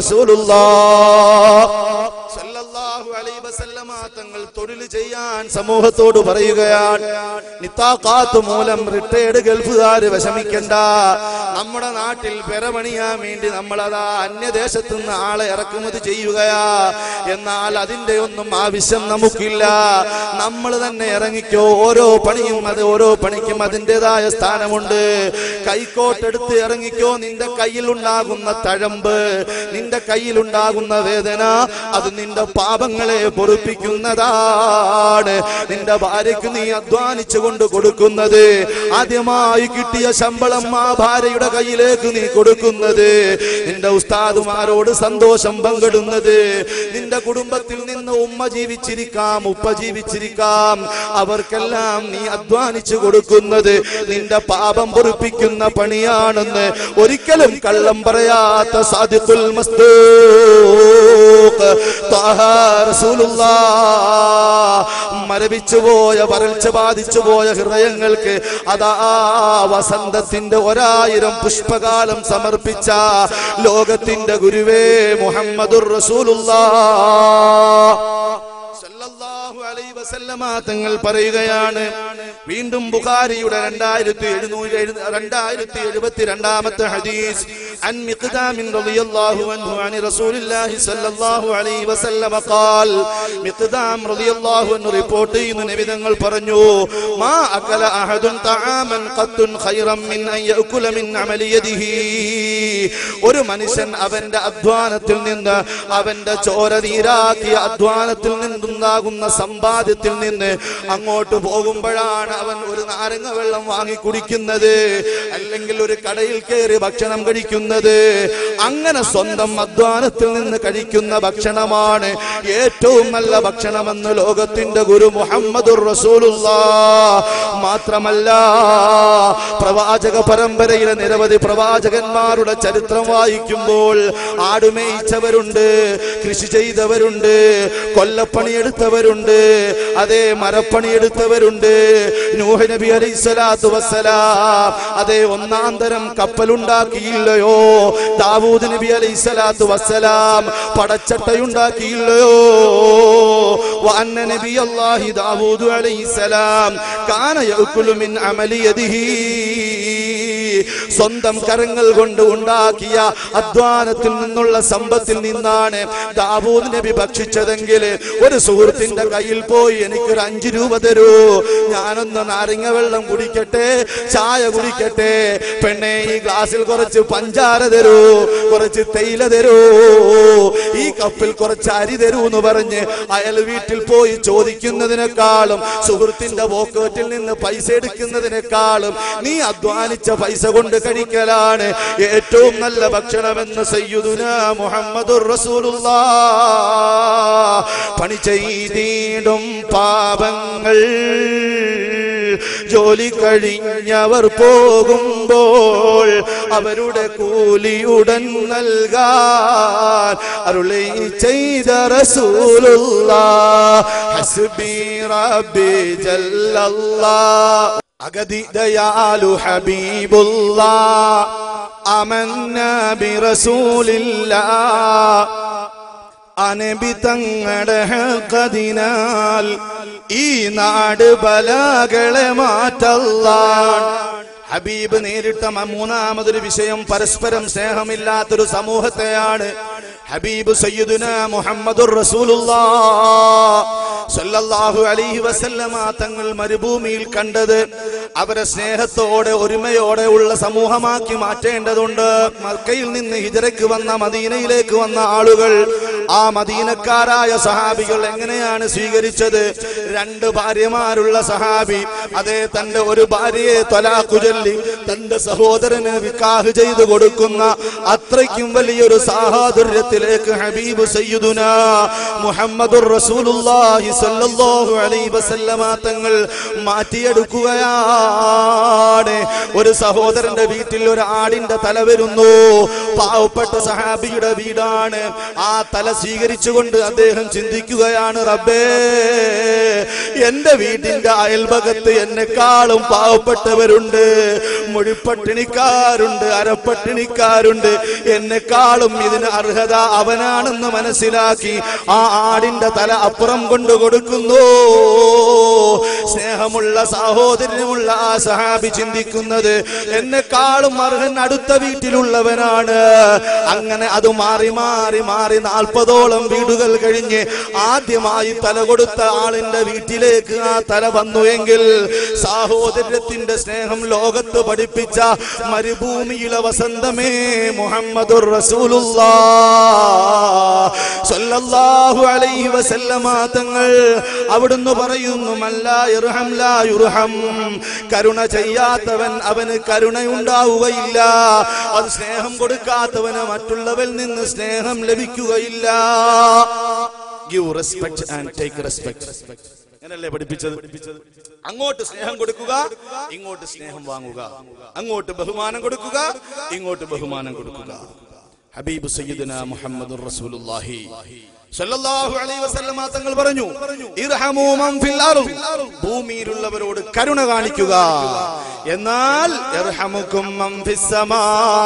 റസൂലുള്ളാഹി അലൈഹി വസല്ലമ തങ്ങൾ തൊഴിൽ ചെയ്യാൻ സമൂഹത്തോട് പറയുകയാണ് നിത്താക്കാത്ത് മൂലം റിട്ടയർഡ് ഗൾഫുകാര് വിഷമിക്കണ്ട നമ്മുടെ നാട്ടിൽ പെരപണിയാൻ വേണ്ടി നമ്മളതാ അന്യദേശത്തു നിന്ന് ആളെ ഇറക്കുമതി ചെയ്യുകയാ എന്നാൽ അതിന്റെ ഒന്നും ആവശ്യം നമുക്കില്ല നമ്മൾ തന്നെ ഇറങ്ങിക്കോ ഓരോ പണിയും അത് ഓരോ പണിക്കും അതിൻ്റെതായ സ്ഥാനമുണ്ട് കൈക്കോട്ടെടുത്ത് ഇറങ്ങിക്കോ നിന്റെ കയ്യിലുണ്ടാകുന്ന തഴമ്പ് നിന്റെ കയ്യിലുണ്ടാകുന്ന വേദന അത് നിന്റെ പാപങ്ങളെ പൊറുപ്പിക്കുന്നതാണ് നിന്റെ ഭാര്യയ്ക്ക് നീ അധ്വാനിച്ചു കൊണ്ട് കൊടുക്കുന്നത് ആദ്യമായി കിട്ടിയ ശമ്പളം ആ ഭാര്യയുടെ കയ്യിലേക്ക് നീ കൊടുക്കുന്നത് നിന്റെ ഉസ്താദുമാരോട് സന്തോഷം പങ്കിടുന്നത് നിന്റെ കുടുംബത്തിൽ നിന്ന് ഉമ്മ ജീവിച്ചിരിക്കാം ഉപ്പ ജീവിച്ചിരിക്കാം അവർക്കെല്ലാം നീ അധ്വാനിച്ചു കൊടുക്കുന്നത് നിന്റെ പാപം പൊറിപ്പിക്കുന്ന പണിയാണെന്ന് ഒരിക്കലും കള്ളം പറയാത്ത സാദിഖുൽ മസ്തൂഖ് ത്വാഹ റസൂലുള്ളാഹ് മരവിച്ചുപോയ വരൾച്ച ബാധിച്ചുപോയ ഹൃദയങ്ങൾക്ക് അതാ വസന്തത്തിന്റെ ഒരായിരം പുഷ്പകാലം സമർപ്പിച്ച ലോകത്തിന്റെ ഗുരുവേ മുഹമ്മദുർ റസൂലുള്ളാഹ് സല്ലല്ലാഹു അലൈഹി വസല്ലമ തങ്ങൾ പറയുകയാണ് വീണ്ടും ബുഖാരിയുടെ രണ്ടായിരത്തി എഴുന്നൂറ്റി എഴു- രണ്ടായിരത്തി എഴുപത്തി രണ്ടാമത്തെ ഹദീസ് عن مقدام رضي الله عنه عن رسول الله صلى الله عليه وسلم قال مقدام رضي الله عنه റിപ്പോർട്ട് ചെയ്യുന്ന നിബിധങ്ങൾ പറഞ്ഞു മാ അകല അഹദുൻ തആമൻ ഖത്തുൻ ഖൈറൻ മിൻ അൻ യഅകുല മിൻ അമലി യദിഹി ഒരു മനുഷ്യൻ അവന്റെ അധ്വാനത്തിൽ നിന്ന് അവന്റെ ചോര നീരാക്കിയ അധ്വാനത്തിൽ നിന്നുണ്ടാകുന്ന സമ്പാദ്യത്തിൽ നിന്ന് അങ്ങോട്ട് പോകുമ്പോഴാണ് അവൻ ഒരു നാരങ്ങ വെള്ളം വാങ്ങി കുടിക്കുന്നത് അല്ലെങ്കിൽ ഒരു കടയിൽ കയറി ഭക്ഷണം കഴിക്കുന്നത് അങ്ങനെ സ്വന്തം അധ്വാനത്തിൽ നിന്ന് കഴിക്കുന്ന ഭക്ഷണമാണ് ഏറ്റവും നല്ല ഭക്ഷണമെന്ന് ലോകത്തിന്റെ ഗുരു മുഹമ്മദുർ റസൂലുള്ള മാത്രമല്ല പ്രവാചക പരമ്പരയിലെ നിരവധി പ്രവാചകന്മാരുടെ ചരിത്രം വായിക്കുമ്പോൾ ആടുമേയിച്ചവരുണ്ട് കൃഷി ചെയ്തവരുണ്ട് കൊല്ലപ്പണിയെടുത്തവരുണ്ട് അതേ മരപ്പണിയെടുത്തവരുണ്ട് നൂഹ് നബി അലൈഹി സ്വലാത്തു വസ്സലാം അതേ ഒന്നാം തരം കപ്പലുണ്ടാക്കിയില്ലയോ ദാവൂദ് നബി അലൈഹി സ്വലാത്തു വസ്സലാം പടച്ചട്ടയുണ്ടാക്കിയില്ലയോ വഅന്ന നബി അല്ലാഹി ദാവൂദ് അലൈഹി സലാം കാന യഅകുലു മിൻ അമലി യദിഹി സ്വന്തം കരങ്ങൾ കൊണ്ട് ഉണ്ടാക്കിയ അധ്വാനത്തിൽ നിന്നുള്ള സമ്പത്തിൽ നിന്നാണ് ദാവൂദ് നബി ഭക്ഷിച്ചതെങ്കിൽ ഒരു സുഹൃത്തിന്റെ കയ്യിൽ പോയി എനിക്കൊരു അഞ്ചു രൂപ തരൂ ഞാനൊന്ന് നാരങ്ങ വെള്ളം കുടിക്കട്ടെ ചായ കുടിക്കട്ടെ പെണ്ണെ ഈ ഗ്ലാസ്സിൽ കുറച്ച് പഞ്ചാര തരൂ കുറച്ച് തേയില തരൂ ഈ കപ്പിൽ കുറച്ച് അരി തരൂ എന്ന് പറഞ്ഞ് അയൽ വീട്ടിൽ പോയി ചോദിക്കുന്നതിനേക്കാളും സുഹൃത്തിന്റെ പോക്കറ്റിൽ നിന്ന് പൈസ എടുക്കുന്നതിനേക്കാളും നീ അധ്വാനിച്ച പൈസ കൊണ്ട് കഴിക്കലാണ് ഏറ്റവും നല്ല ഭക്ഷണമെന്ന് സയ്യുദുന മുഹമ്മദുർ റസൂലുള്ള പണി ചെയ്തിടും പാപങ്ങൾ ജോലി കഴിഞ്ഞവർ പോകുമ്പോൾ അവരുടെ കൂലിയുടൻ നൽകാൻ അരുളി ചെയ്ത റസൂലുള്ള ഹസ്ബി റബ്ബി ജല്ലല്ലാ അഗതി ദയാലു ഹബീബുള്ള അമന്ന ബിറസൂലില്ല അനബി തങ്ങളുടെ ഹക്കതിനാൽ ഈ നാട് ബലാകളെ മാറ്റല്ലാൻ ഹബീബ് നേരിട്ട മ- മൂന്നാമതൊരു വിഷയം പരസ്പരം സ്നേഹമില്ലാത്തൊരു സമൂഹത്തെയാണ് ഹബീബ് സയ്യിദുന മുഹമ്മദുർ റസൂലുള്ളാ സല്ലല്ലാഹു അലൈഹി വസല്ലമ തങ്ങൾ മരുഭൂമിയിൽ കണ്ടത് അവരെ സ്നേഹത്തോടെ ഒരുമയോടെ ഉള്ള സമൂഹമാക്കി മാറ്റേണ്ടതുണ്ട് മക്കയിൽ നിന്ന് ഹിജറയ്ക്ക് വന്ന മദീനയിലേക്ക് വന്ന ആളുകൾ ആ മദീനക്കാരായ സഹാബികൾ എങ്ങനെയാണ് സ്വീകരിച്ചത് രണ്ട് ഭാര്യമാരുള്ള സഹാബി അതേ തന്റെ ഒരു ഭാര്യയെ തൊലാഖു ചൊല്ലി തന്റെ സഹോദരന് വിക്കാഹ് ചെയ്തു കൊടുക്കുന്ന അത്രയ്ക്കും വലിയൊരു സാഹോദര്യത്തിലേക്ക് ഹബീബ് സയ്യിദുന മുഹമ്മദുർ റസൂലുള്ളാഹി സ്വല്ലല്ലാഹു അലൈഹി വസല്ലമ തങ്ങൾ മാറ്റിയെടുക്കുകയാണ് ഒരു സഹോദരന്റെ വീട്ടിൽ ഒരു ആടിന്റെ തല വരുന്നു പാവപ്പെട്ട സഹാബിയുടെ വീടാണ് ആ തല സ്വീകരിച്ചുകൊണ്ട് അദ്ദേഹം ചിന്തിക്കുകയാണ് റബ്ബേ എന്റെ വീട്ടിന്റെ അയൽഭകത്ത് എന്നെക്കാളും പാവപ്പെട്ടവരുണ്ട് മൊഴിപ്പട്ടിണിക്കാരുണ്ട് അരപ്പട്ടിണിക്കാരുണ്ട് എന്നെക്കാളും ഇതിന് അർഹത അവനാണെന്ന് മനസ്സിലാക്കി ആ ആടിന്റെ തല അപ്പുറം കൊണ്ടു കൊടുക്കുന്നു സ്നേഹമുള്ള സാഹോദര്യമുള്ള ആ സഹാബി ചിന്തിക്കുന്നത് എന്നെക്കാളും അർഹൻ അടുത്ത വീട്ടിലുള്ളവനാണ് അങ്ങനെ അത് മാറി മാറി മാറി നാൽപ്പതോളം വീടുകൾ കഴിഞ്ഞ് ആദ്യമായി തല കൊടുത്ത ആളിന്റെ വീട്ടിലേക്ക് ആ തല വന്നു എങ്കിൽ സാഹോദര്യത്തിന്റെ സ്നേഹം ലോകത്ത് പഠിപ്പിച്ച മരുഭൂമിയിലെ വസന്തമേ മുഹമ്മദുർ റസൂലുള്ളാ സല്ലല്ലാഹു അലൈഹി വസല്ലമ തങ്ങൾ അവിടുന്ന് പറയുന്നു മല്ലാ യർഹം ലാ യുർഹം കരുണ ചെയ്യാത്തവൻ അവന് കരുണയുണ്ടാവുകയില്ല അത് സ്നേഹം കൊടുക്കാത്തവന് മറ്റുള്ളവരിൽ നിന്ന് സ്നേഹം ലഭിക്കുകയില്ല give respect and take respect അങ്ങനല്ലേ പഠിപ്പിച്ചത് അങ്ങോട്ട് സ്നേഹം കൊടുക്കുക ഇങ്ങോട്ട് സ്നേഹം വാങ്ങുക അങ്ങോട്ട് ബഹുമാനം കൊടുക്കുക ഇങ്ങോട്ട് ബഹുമാനം കൊടുക്കുക ഹബീബ് സയ്യിദുന മുഹമ്മദുർ റസൂലുള്ളാഹി സല്ലല്ലാഹു അലൈഹി വസല്ലമ തങ്ങൾ പറഞ്ഞു ഇർഹമൂ മൻ ഫിൽ അർദ് ഭൂമിയിലുള്ളവരോട് കരുണ കാണിക്കുക എന്നാൽ ഇർഹമുക്കും മൻ ഫിസ് സമാ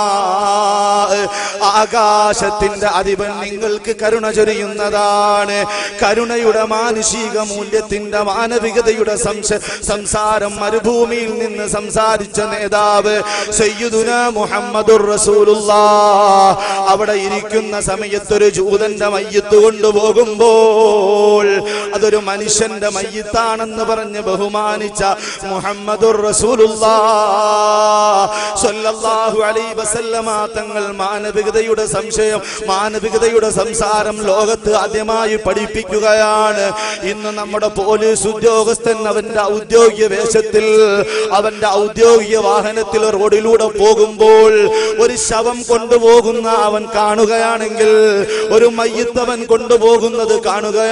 ആകാശത്തിന്റെ അധിപൻ നിങ്ങൾക്ക് കരുണ ചൊരിയുന്നതാണ് കരുണയുടെ മാനുഷിക മൂല്യത്തിന്റെ മാനവികതയുടെ സംശ സംസാരം മരുഭൂമിയിൽ നിന്ന് സംസാരിച്ച നേതാവ് സയ്യിദുന മുഹമ്മദുർ റസൂലുള്ളാ അവിടെ ഇരിക്കുന്ന സമയത്തൊരു ജൂതന്റെ മയ്യത്ത് കൊണ്ടുപോകുമ്പോൾ അതൊരു മനുഷ്യന്റെ മയ്യത്താണെന്ന് പറഞ്ഞ് ബഹുമാനിച്ച മുഹമ്മദുർ റസൂലുള്ളാ സ്വല്ലല്ലാഹു അലൈഹി വസല്ലമ തങ്ങൾ മാനവികതയുടെ സംശയം മാനവികതയുടെ സംസാരം ലോകത്ത് ആദ്യമായി പഠിപ്പിക്കുകയാണ് ഇന്ന് നമ്മുടെ പോലീസ് ഉദ്യോഗസ്ഥൻ അവന്റെ ഔദ്യോഗിക വേഷത്തിൽ അവന്റെ ഔദ്യോഗിക വാഹനത്തിൽ റോഡിലൂടെ പോകുമ്പോൾ ഒരു ശവം കൊണ്ടുപോകുന്ന അവൻ കാണുകയാണെങ്കിൽ ഒരു മയ്യത്തവൻ കൊണ്ടുപോകുന്നത്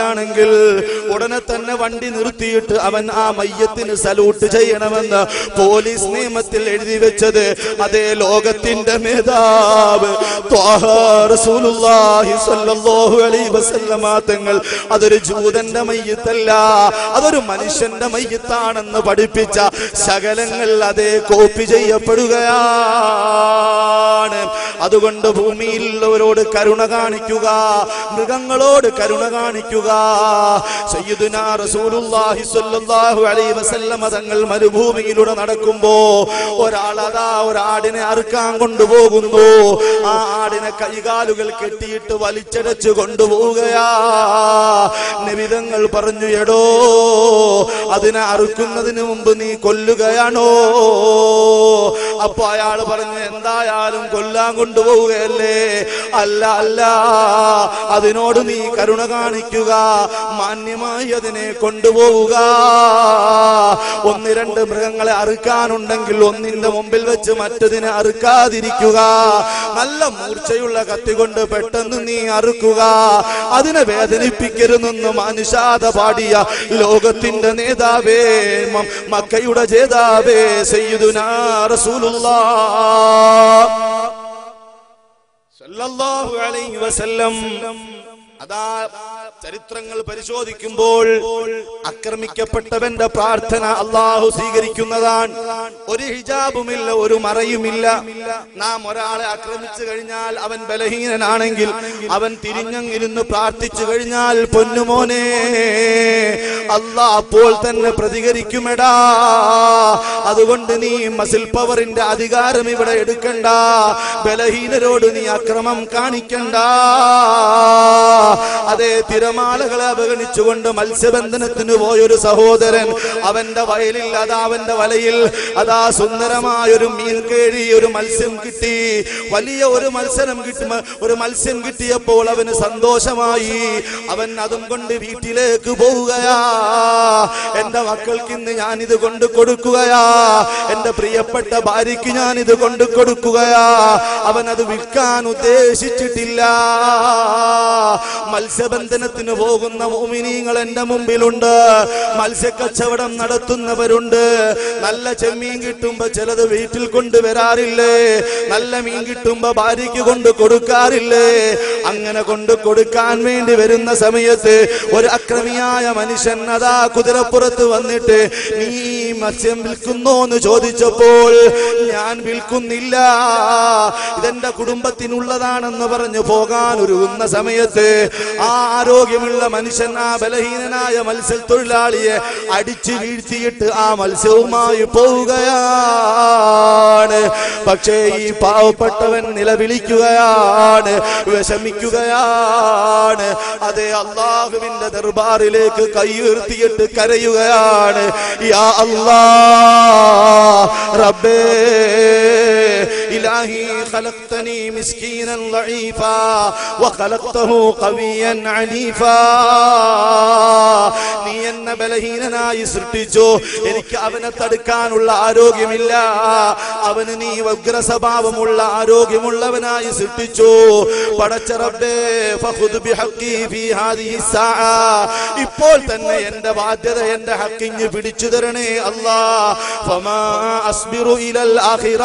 കാണുകയാണെങ്കിൽ ഉടനെ തന്നെ വണ്ടി നിർത്തിയിട്ട് അവൻ ആ മയ്യത്തിന് സല്യൂട്ട് ചെയ്യണമെന്ന് പോലീസ് പോലീസ് നിയമത്തിൽ എഴുതി വെച്ചത് അതേ ലോകത്തിന്റെ നേതാവ് ത്വാഹ റസൂലുള്ളാഹി സ്വല്ലല്ലാഹു അലൈഹി വസല്ലമ തങ്ങൾ അതൊരു ജൂതന്റെ മയ്യത്തല്ല അതൊരു മനുഷ്യന്റെ മയ്യത്താണെന്ന് പഠിപ്പിച്ച ശകലങ്ങൾ അതേ കോപ്പി ചെയ്യപ്പെടുകയാണ് അതുകൊണ്ട് ഭൂമിയിലുള്ളവരോട് കരുണ കാണിക്കുക മൃഗങ്ങളോട് കരുണ കാണിക്കുക സയ്യിദുനാ റസൂലുള്ളാഹി സ്വല്ലല്ലാഹു അലൈഹി വസല്ലമ തങ്ങൾ മരുഭൂമിയിലൂടെ നടക്കുമ്പോ ഒരാൾ അതാ ഒരാടിനെ അറുക്കാൻ കൊണ്ടുപോകുന്നു ആ ആടിനെ കൈകാലുകൾ കെട്ടിയിട്ട് വലിച്ചടച്ചു കൊണ്ടുപോവുകയാ നിവിധങ്ങൾ പറഞ്ഞു എടോ അതിനെ അറുക്കുന്നതിന് മുമ്പ് നീ കൊല്ലുകയാണോ അപ്പൊ അയാൾ പറഞ്ഞു എന്തായാലും കൊല്ലാൻ കൊണ്ടുപോവുകയല്ലേ അല്ല അല്ല അതിനോട് നീ കരുണ കാണിക്കുക മാന്യമായി അതിനെ കൊണ്ടുപോവുക ഒന്ന് രണ്ട് മൃഗങ്ങളെ അറുക്കാനുണ്ടെങ്കിൽ ഒന്നിന്റെ മുമ്പിൽ വെച്ച് മറ്റതിനെ അറുക്കാതിരിക്കുക നല്ല മൂർച്ചയുള്ള കത്തി കൊണ്ട് പെട്ടെന്ന് നീ അറുക്കുക അതിനെ വേദനിപ്പിക്കരുതെന്ന് മനുഷാത പാടിയ ലോകത്തിന്റെ നേതാവേ മ- മക്കയുടെ ജേതാവേ സയ്യിദുനാ റസൂലുള്ളാഹ് സല്ലല്ലാഹു അലൈഹി വസല്ലം അതാ ചരിത്രങ്ങൾ പരിശോധിക്കുമ്പോൾ ആക്രമിക്കപ്പെട്ടവന്റെ പ്രാർത്ഥന അള്ളാഹു സ്വീകരിക്കുന്നതാണ് ഒരു ഹിജാബുമില്ല ഒരു മറയുമില്ല നാം ഒരാളെ ആക്രമിച്ചു കഴിഞ്ഞാൽ അവൻ ബലഹീനനാണെങ്കിൽ അവൻ തിരിഞ്ഞങ്ങിരുന്ന് പ്രാർത്ഥിച്ചു കഴിഞ്ഞാൽ പൊന്നുമോനെ അല്ലാ അപ്പോൾ തന്നെ പ്രതികരിക്കുമെടാ അതുകൊണ്ട് നീ മസിൽ പവറിന്റെ അധികാരം ഇവിടെ എടുക്കണ്ട ബലഹീനരോട് നീ അക്രമം കാണിക്കണ്ട അതേ തിരമാലകളെ അവഗണിച്ചുകൊണ്ട് മത്സ്യബന്ധനത്തിന് പോയൊരു സഹോദരൻ അവന്റെ വയലിൽ അതാ അവന്റെ വലയിൽ അതാ സുന്ദരമായ ഒരു മീൻ കേഴി ഒരു മത്സ്യം കിട്ടി വലിയ ഒരു മത്സരം കിട്ടി ഒരു മത്സ്യം കിട്ടിയപ്പോൾ അവന് സന്തോഷമായി അവൻ അതും കൊണ്ട് വീട്ടിലേക്ക് പോവുകയാ എന്റെ മക്കൾക്ക് ഇന്ന് ഞാൻ ഇത് കൊണ്ട് കൊടുക്കുകയാ എന്റെ പ്രിയപ്പെട്ട ഭാര്യയ്ക്ക് ഞാൻ ഇത് കൊണ്ട് കൊടുക്കുകയാ അവൻ അത് വിൽക്കാൻ ഉദ്ദേശിച്ചിട്ടില്ല മത്സ്യബന്ധനത്തിന് പോകുന്ന മോമിനിങ്ങൾ എന്റെ മുമ്പിലുണ്ട് മത്സ്യക്കച്ചവടം നടത്തുന്നവരുണ്ട് നല്ല ചെമ്മീൻ കിട്ടുമ്പോ ചിലത് വീട്ടിൽ കൊണ്ടുവരാറില്ലേ നല്ല മീൻ കിട്ടുമ്പോ ഭാര്യയ്ക്ക് കൊണ്ട് കൊടുക്കാറില്ലേ അങ്ങനെ കൊണ്ട് കൊടുക്കാൻ വേണ്ടി വരുന്ന സമയത്ത് ഒരു അക്രമിയായ മനുഷ്യൻ അതാ കുതിരപ്പുറത്ത് വന്നിട്ട് നീ മത്സ്യം വിൽക്കുന്നോ എന്ന് ചോദിച്ചപ്പോൾ ഞാൻ വിൽക്കുന്നില്ല ഇതെന്റെ കുടുംബത്തിനുള്ളതാണെന്ന് പറഞ്ഞു പോകാൻ ഒരുങ്ങുന്ന സമയത്ത് ആ ആരോഗ്യമുള്ള മനുഷ്യൻ ആ ബലഹീനനായ മത്സ്യത്തൊഴിലാളിയെ അടിച്ചു വീഴ്ത്തിയിട്ട് ആ മത്സ്യവുമായി പോവുകയാണ് പക്ഷേ ഈ പാവപ്പെട്ടവൻ നിലവിളിക്കുകയാണ് വിഷമിക്കുകയാണ് അതേ അള്ളാഹുവിന്റെ ദർബാറിലേക്ക് കൈയുയർത്തിയിട്ട് കരയുകയാണ് യാ അല്ലാ റബ്ബേ ഇലാഹി ഖലഖ്തനി മിസ്കീനൻ ളഈഫാ വഖലഖ്തഹു ഖവിയൻ അനീഫാ നീ എന്നെ ബലഹീനനായി സൃഷ്ടിച്ചു എനിക്ക് അവനെ തടുക്കാനുള്ള ആരോഗ്യമില്ല അവന് നീ ഉഗ്ര സ്വഭാവമുള്ള ആരോഗ്യമുള്ളവനായി സൃഷ്ടിച്ചു പടച്ച റബ്ബേ ഫഖുദ് ബിഹഖി ഫീ ഹാദിഹി സ്സാഅ ഇപ്പോൾ തന്നെ എന്റെ ബാധ്യത എന്റെ ഹക്കിഞ്ഞ് പിടിച്ചു തരണേ അല്ലാ ഫമാ അസ്ബിറു ഇലൽ ആഖിറ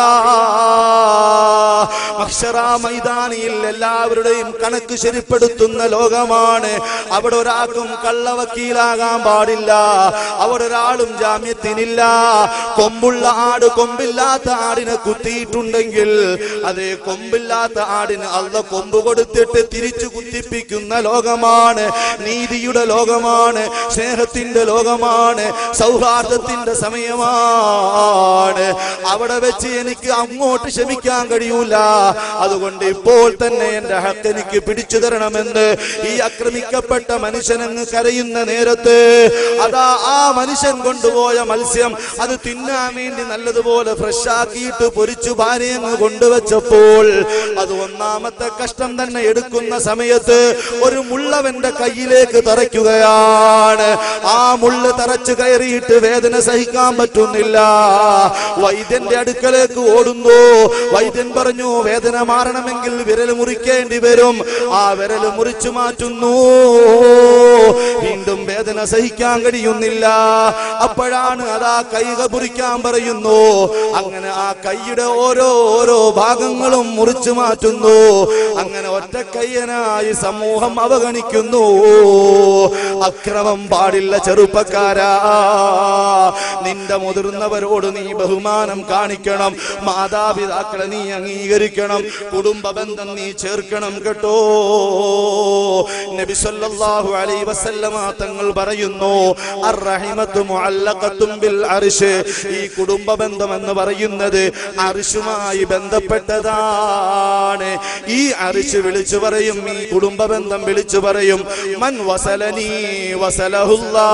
മഹ്ശറ മൈതാനിയിൽ എല്ലാവരുടെയും കണക്ക് ശരിപ്പെടുത്തുന്ന ലോകമാണ് അവിടെ ഒരാൾക്കും കള്ളവക്കീലാകാൻ പാടില്ല അവിടെ ഒരാളും ജാമ്യത്തിനില്ല കൊമ്പുള്ള ആട് കൊമ്പില്ലാത്ത ആടിനെ കുത്തിയിട്ടുണ്ടെങ്കിൽ അതേ കൊമ്പില്ലാത്ത ആടിന് അള്ള കൊമ്പ് കൊടുത്തിട്ട് തിരിച്ചു കുത്തിപ്പിക്കുന്ന ലോകമാണ് നീതിയുടെ ലോകമാണ് സ്നേഹത്തിന്റെ ലോകമാണ് സൗഹാർദ്ദത്തിന്റെ സമയമാണ് അവിടെ വെച്ച് എനിക്ക് അങ്ങോട്ട് ക്ഷമിക്കാൻ കഴിയൂല അതുകൊണ്ട് ഇപ്പോൾ തന്നെ എന്റെ ഹക്ക് എനിക്ക് പിടിച്ചു തരണമെന്ന് ഈ ആക്രമിക്കപ്പെട്ട മനുഷ്യനങ്ങ് കരയുന്ന നേരത്ത് അതാ ആ മനുഷ്യൻ കൊണ്ടുപോയ മത്സ്യം അത് തിന്നാൻ വേണ്ടി നല്ലതുപോലെ ഫ്രഷ് ആക്കിയിട്ട് പൊരിച്ചു ഭാര്യങ്ങ് കൊണ്ടുവച്ചപ്പോൾ അത് ഒന്നാമത്തെ കഷ്ടം തന്നെ എടുക്കുന്ന സമയത്ത് ഒരു മുള്ളവന്റെ കയ്യിലേക്ക് തറയ്ക്കുകയാണ് ആ മുള്ള് തറച്ചു കയറിയിട്ട് വേദന സഹിക്കാൻ പറ്റുന്നില്ല വൈദ്യന്റെ അടുക്കലേക്ക് ഓടുന്നു വൈദ്യൻ പറഞ്ഞു വേദന മാറണമെങ്കിൽ വിരൽ മുറിക്കേണ്ടി വരും ആ വിരൽ മുറിച്ചു മാറ്റുന്നു വീണ്ടും വേദന സഹിക്കാൻ കഴിയുന്നില്ല അപ്പോഴാണ് അതാ കൈ മുറിക്കാൻ പറയുന്നു അങ്ങനെ ആ കൈയുടെ ഓരോ ഓരോ ഭാഗങ്ങളും മുറിച്ചു മാറ്റുന്നു അങ്ങനെ ഒറ്റ കയ്യനായി സമൂഹം അവഗണിക്കുന്നു അക്രമം പാടില്ല ചെറുപ്പക്കാരാ നിന്റെ മുതിർന്നവരോട് നീ ബഹുമാനം കാണിക്കണം മാതാപിതാക്കളെ നീ അംഗീകരിക്കണം കുടുംബ ബന്ധം നീ ചേർക്കണം കേട്ടോ നബി സല്ലല്ലാഹു അലൈഹി വസല്ലമ തങ്ങൾ പറയുന്നു അർറഹിമത്തു മുഅല്ലഖത്തും ബിൽ അർശ് ഈ കുടുംബ ബന്ധം എന്ന് പറയുന്നത് അർശുമായി ബന്ധപ്പെട്ടതാണ് ഈ അർശ് വിളിച്ചു പറയും ഈ കുടുംബ ബന്ധം വിളിച്ചു പറയും മൻ വസലനീ വസലഹുല്ലാ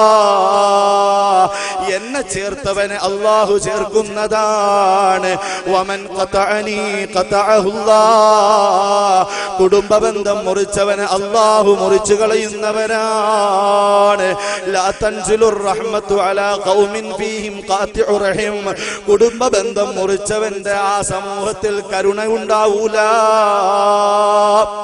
എന്നെ ചേർത്തവനെ അള്ളാഹു ചേർക്കുന്നതാണ് വമൻ ഖതഅനീ ഖതഅഹുല്ലാ കുടുംബ ബന്ധം മുറിച്ചവനെ അള്ളാഹു മുറിച്ചു കളയുന്നവനാണ് ലാ തൻസിലുർ റഹ്മത്തു അലാ ഖൗമിൻ ഫീഹിം ഖാത്തിഉ റഹിം കുടുംബ ബന്ധം മുറിച്ചവന്റെ ആ സമൂഹത്തിൽ കരുണ ഉണ്ടാവൂല